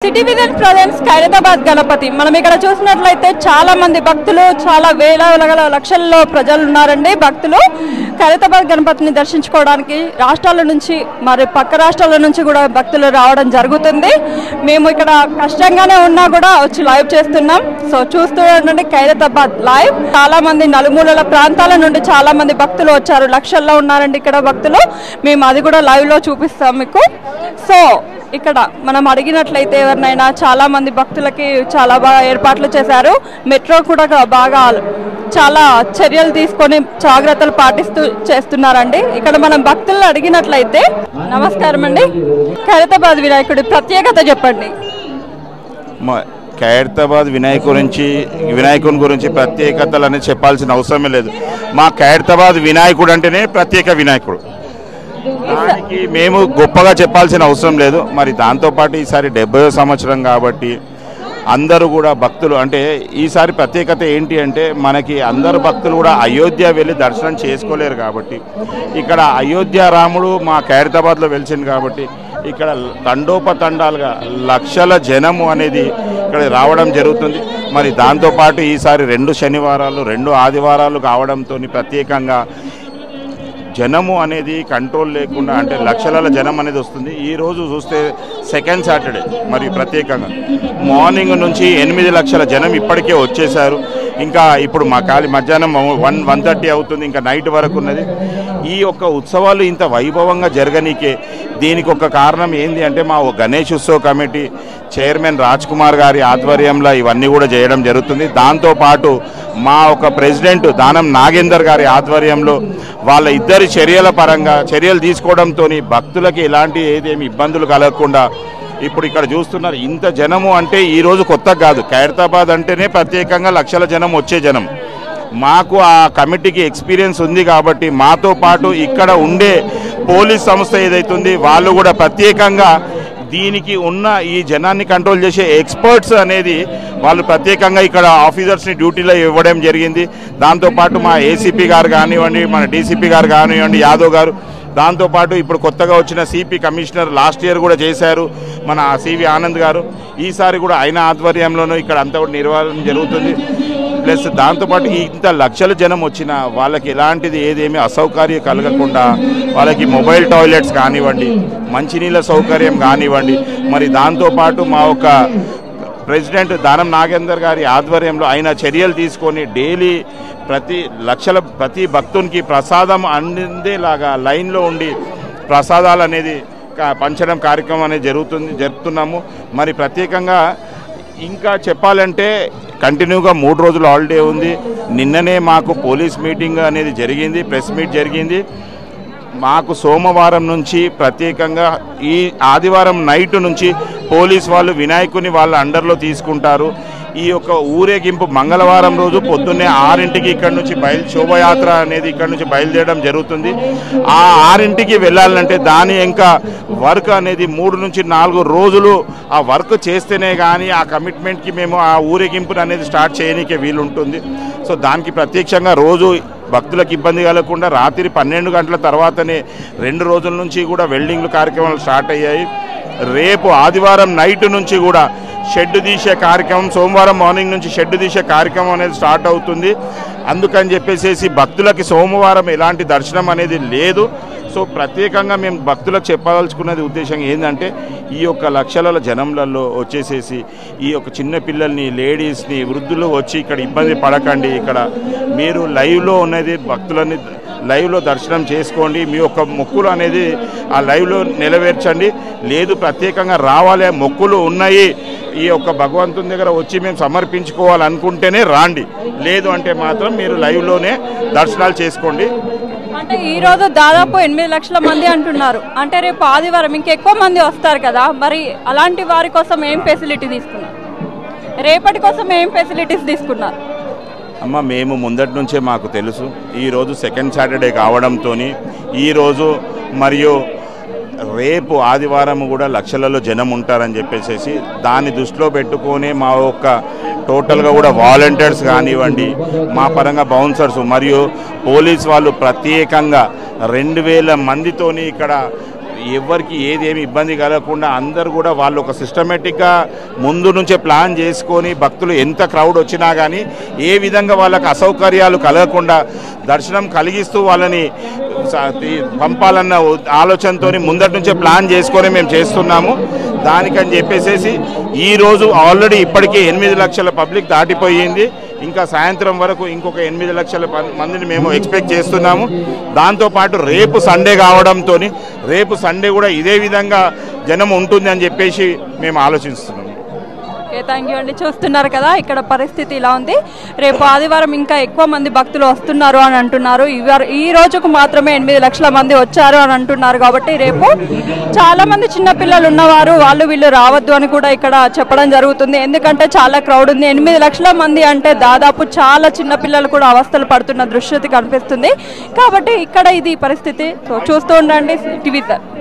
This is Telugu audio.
city vision presents Khairatabad Ganapati మనం ఇక్కడ చూసినట్లయితే చాలా మంది భక్తులు చాలా వేల వేల లక్షల్లో ప్రజలు ఉన్నారండి భక్తులు ఖైరతాబాద్ గణపతిని దర్శించుకోవడానికి రాష్ట్రాల నుంచి మరి పక్క రాష్ట్రాల నుంచి కూడా భక్తులు రావడం జరుగుతుంది మేము ఇక్కడ కష్టంగానే ఉన్నా కూడా వచ్చి లైవ్ చేస్తున్నాం సో చూస్తూ ఉండండి ఖైరతాబాద్ లైవ్ చాలా మంది నలుమూలల ప్రాంతాల నుండి చాలా మంది భక్తులు వచ్చారు లక్షల్లో ఉన్నారండి ఇక్కడ భక్తులు మేము అది కూడా లైవ్ లో చూపిస్తాం మీకు సో ఇక్కడ మనం అడిగినట్లయితే ఎవరినైనా చాలా మంది భక్తులకి చాలా బాగా ఏర్పాట్లు చేశారు మెట్రో కూడా బాగా చాలా చర్యలు తీసుకొని జాగ్రత్తలు పాటిస్తూ చేస్తున్నారండి ఇక్కడ మనం భక్తులను అడిగినట్లయితే నమస్కారం అండి ఖైరతాబాద్ వినాయకుడి ప్రత్యేకత చెప్పండి మా ఖైరతాబాద్ వినాయకు గురించి వినాయకుని గురించి ప్రత్యేకతలు అనేది చెప్పాల్సిన అవసరమే లేదు మా ఖైరతాబాద్ వినాయకుడు అంటేనే ప్రత్యేక వినాయకుడు దానికి మేము గొప్పగా చెప్పాల్సిన అవసరం లేదు మరి దాంతోపాటు ఈసారి డెబ్బై సంవత్సరం కాబట్టి అందరూ కూడా భక్తులు అంటే ఈసారి ప్రత్యేకత ఏంటి అంటే మనకి అందరు భక్తులు కూడా అయోధ్య వెళ్ళి దర్శనం చేసుకోలేరు కాబట్టి ఇక్కడ అయోధ్య రాముడు మా ఖైరతాబాద్లో వెలిసింది కాబట్టి ఇక్కడ తండోపతండాలుగా లక్షల జనము అనేది ఇక్కడ రావడం జరుగుతుంది మరి దాంతోపాటు ఈసారి రెండు శనివారాలు రెండు ఆదివారాలు కావడంతో ప్రత్యేకంగా జనము అనేది కంట్రోల్ లేకుండా అంటే లక్షల జనం అనేది వస్తుంది ఈ రోజు చూస్తే సెకండ్ సాటర్డే మరి ప్రత్యేకంగా మార్నింగ్ నుంచి ఎనిమిది లక్షల జనం ఇప్పటికే వచ్చేసారు ఇంకా ఇప్పుడు మా ఖాళీ మధ్యాహ్నం వన్ వన్ థర్టీ అవుతుంది ఇంకా నైట్ వరకు ఉన్నది ఈ యొక్క ఉత్సవాలు ఇంత వైభవంగా జరగనీకే దీనికి ఒక కారణం ఏంది అంటే మా గణేష్ ఉత్సవ కమిటీ చైర్మన్ రాజ్ కుమార్ గారి ఆధ్వర్యంలో ఇవన్నీ కూడా చేయడం జరుగుతుంది దాంతోపాటు మా ఒక ప్రెసిడెంట్ దానం నాగేందర్ గారి ఆధ్వర్యంలో వాళ్ళ ఇద్దరి చర్యల పరంగా చర్యలు తీసుకోవడంతో భక్తులకి ఎలాంటి ఏదేమి ఇబ్బందులు కలగకుండా ఇప్పుడు ఇక్కడ చూస్తున్నారు ఇంత జనము అంటే ఈ రోజు కొత్త కాదు ఖైరతాబాద్ అంటేనే ప్రత్యేకంగా లక్షల జనం వచ్చే జనం మాకు ఆ కమిటీకి ఎక్స్పీరియన్స్ ఉంది కాబట్టి మాతో పాటు ఇక్కడ ఉండే పోలీస్ సంస్థ ఏదైతుంది వాళ్ళు కూడా ప్రత్యేకంగా దీనికి ఉన్న ఈ జనాన్ని కంట్రోల్ చేసే ఎక్స్పర్ట్స్ అనేది వాళ్ళు ప్రత్యేకంగా ఇక్కడ ఆఫీసర్స్ని డ్యూటీలో ఇవ్వడం జరిగింది దాంతోపాటు మా ఏసీపీ గారు కానివ్వండి మన డీసీపీ గారు కానివ్వండి యాదవ్ గారు దాంతోపాటు ఇప్పుడు కొత్తగా వచ్చిన సిపి కమిషనర్ లాస్ట్ ఇయర్ కూడా చేశారు మన సివి ఆనంద్ గారు ఈసారి కూడా ఆయన ఆధ్వర్యంలోనూ ఇక్కడ అంతా కూడా నిర్వహణ జరుగుతుంది ప్లస్ దాంతోపాటు ఇంత లక్షల జనం వచ్చిన వాళ్ళకి ఎలాంటిది ఏదేమి అసౌకర్యం కలగకుండా వాళ్ళకి మొబైల్ టాయిలెట్స్ కానివ్వండి మంచినీళ్ళ సౌకర్యం కానివ్వండి మరి దాంతోపాటు మా ఒక ప్రెసిడెంట్ దానం నాగేందర్ గారి ఆధ్వర్యంలో ఆయన చర్యలు తీసుకొని డైలీ ప్రతి లక్షల ప్రతి భక్తునికి ప్రసాదం అందేలాగా లైన్లో ఉండి ప్రసాదాలు అనేది కా- పంచడం కార్యక్రమం అనేది జరుగుతుంది జరుపుతున్నాము మరి ప్రత్యేకంగా ఇంకా చెప్పాలంటే కంటిన్యూగా మూడు రోజులు హాలిడే ఉంది నిన్ననే మాకు పోలీస్ మీటింగ్ అనేది జరిగింది ప్రెస్ మీట్ జరిగింది మాకు సోమవారం నుంచి ప్రత్యేకంగా ఈ ఆదివారం నైట్ నుంచి పోలీస్ వాళ్ళు వినాయకుని వాళ్ళ అండర్లో తీసుకుంటారు ఈ యొక్క ఊరేగింపు మంగళవారం రోజు పొద్దున్నే ఆరింటికి ఇక్కడ నుంచి బయలు శోభయాత్ర అనేది ఇక్కడ నుంచి బయలుదేరడం జరుగుతుంది ఆ ఆరింటికి వెళ్ళాలంటే దాని ఇంకా వర్క్ అనేది మూడు నుంచి నాలుగు రోజులు ఆ వర్క్ చేస్తేనే కానీ ఆ కమిట్మెంట్కి మేము ఆ ఊరేగింపుని అనేది స్టార్ట్ చేయనీకే వీలుంటుంది సో దానికి ప్రత్యక్షంగా రోజు భక్తులకు ఇబ్బంది కలగకుండా రాత్రి పన్నెండు గంటల తర్వాతనే రెండు రోజుల నుంచి కూడా వెల్డింగ్లు కార్యక్రమాలు స్టార్ట్ అయ్యాయి రేపు ఆదివారం నైట్ నుంచి కూడా షెడ్ తీసే కార్యక్రమం సోమవారం మార్నింగ్ నుంచి షెడ్ తీసే కార్యక్రమం అనేది స్టార్ట్ అవుతుంది అందుకని చెప్పేసి భక్తులకి సోమవారం ఎలాంటి దర్శనం అనేది లేదు సో ప్రత్యేకంగా మేము భక్తులకు చెప్పదలుచుకున్నది ఉద్దేశం ఏంటంటే ఈ యొక్క లక్షల జనంలలో వచ్చేసేసి ఈ యొక్క చిన్న పిల్లల్ని లేడీస్ని వృద్ధులు వచ్చి ఇక్కడ ఇబ్బంది పడకండి ఇక్కడ మీరు లైవ్లో ఉన్నది భక్తులని లైవ్లో దర్శనం చేసుకోండి మీ యొక్క మొక్కులు అనేది ఆ లైవ్లో నెరవేర్చండి లేదు ప్రత్యేకంగా రావాలి మొక్కులు ఉన్నాయి ఈ యొక్క భగవంతుని దగ్గర వచ్చి మేము సమర్పించుకోవాలనుకుంటేనే రాండి లేదు అంటే మాత్రం మీరు లైవ్లోనే దర్శనాలు చేసుకోండి అంటే ఈ రోజు దాదాపు ఎనిమిది లక్షల మంది అంటున్నారు అంటే రేపు ఆదివారం ఇంకెక్కువ మంది వస్తారు కదా మరి అలాంటి వారి కోసం ఏం ఫెసిలిటీ తీసుకున్నారు రేపటి కోసం ఏం ఫెసిలిటీస్ తీసుకున్నారు అమ్మ మేము ముందటి నుంచే మాకు తెలుసు ఈరోజు సెకండ్ సాటర్డే కావడంతో ఈరోజు మరియు రేపు ఆదివారం కూడా లక్షలలో జనం ఉంటారని చెప్పేసి దాన్ని దృష్టిలో పెట్టుకొని మా యొక్క టోటల్గా కూడా వాలంటీర్స్ కానివ్వండి మా పరంగా బౌన్సర్స్ మరియు పోలీస్ వాళ్ళు ప్రత్యేకంగా రెండు వేల మందితోని ఇక్కడ ఎవరికి ఏది ఏమి ఇబ్బంది కలగకుండా అందరూ కూడా వాళ్ళు ఒక సిస్టమేటిక్గా ముందు నుంచే ప్లాన్ చేసుకొని భక్తులు ఎంత క్రౌడ్ వచ్చినా కానీ ఏ విధంగా వాళ్ళకి అసౌకర్యాలు కలగకుండా దర్శనం కలిగిస్తూ వాళ్ళని స- ఈ- పంపాలన్న ఉ- ఆలోచనతో ముందటి నుంచే ప్లాన్ చేసుకొని మేము చేస్తున్నాము దానికని చెప్పేసేసి ఈరోజు ఆల్రెడీ ఇప్పటికే ఎనిమిది లక్షల పబ్లిక్ దాటిపోయింది ఇంకా సాయంత్రం వరకు ఇంకొక ఎనిమిది లక్షల ప- మందిని మేము ఎక్స్పెక్ట్ చేస్తున్నాము దాంతోపాటు రేపు సండే కావడంతో రేపు సండే కూడా ఇదే విధంగా జనం ఉంటుంది అని చెప్పేసి మేము ఆలోచిస్తున్నాము ఓకే థ్యాంక్ యూ అండి చూస్తున్నారు కదా ఇక్కడ పరిస్థితి ఇలా ఉంది రేపు ఆదివారం ఇంకా ఎక్కువ మంది భక్తులు వస్తున్నారు అని అంటున్నారు ఇవార ఈ రోజుకు మాత్రమే ఎనిమిది లక్షల మంది వచ్చారు అని అంటున్నారు కాబట్టి రేపు చాలా మంది చిన్నపిల్లలు ఉన్నవారు వాళ్ళు వీళ్ళు రావద్దు అని కూడా ఇక్కడ చెప్పడం జరుగుతుంది ఎందుకంటే చాలా క్రౌడ్ ఉంది ఎనిమిది లక్షల మంది అంటే దాదాపు చాలా చిన్నపిల్లలు కూడా అవస్థలు పడుతున్న దృశ్యత కనిపిస్తుంది కాబట్టి ఇక్కడ ఇది పరిస్థితి సో చూస్తూ ఉండండి టీవీ